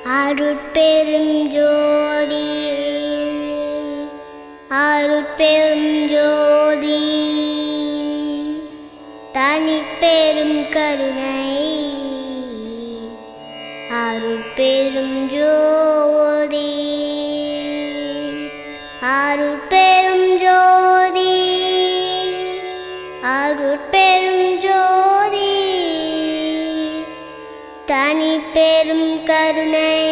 அருட்பெரும் ஜோதி அருட்பெரும் ஜோதி தனிப்பெரும் கருணை அருட்பெரும் ஜோதி அருட்பெரும் ஜோதி அருட்பெரும் ஜோதி தனி பெரும் கருணை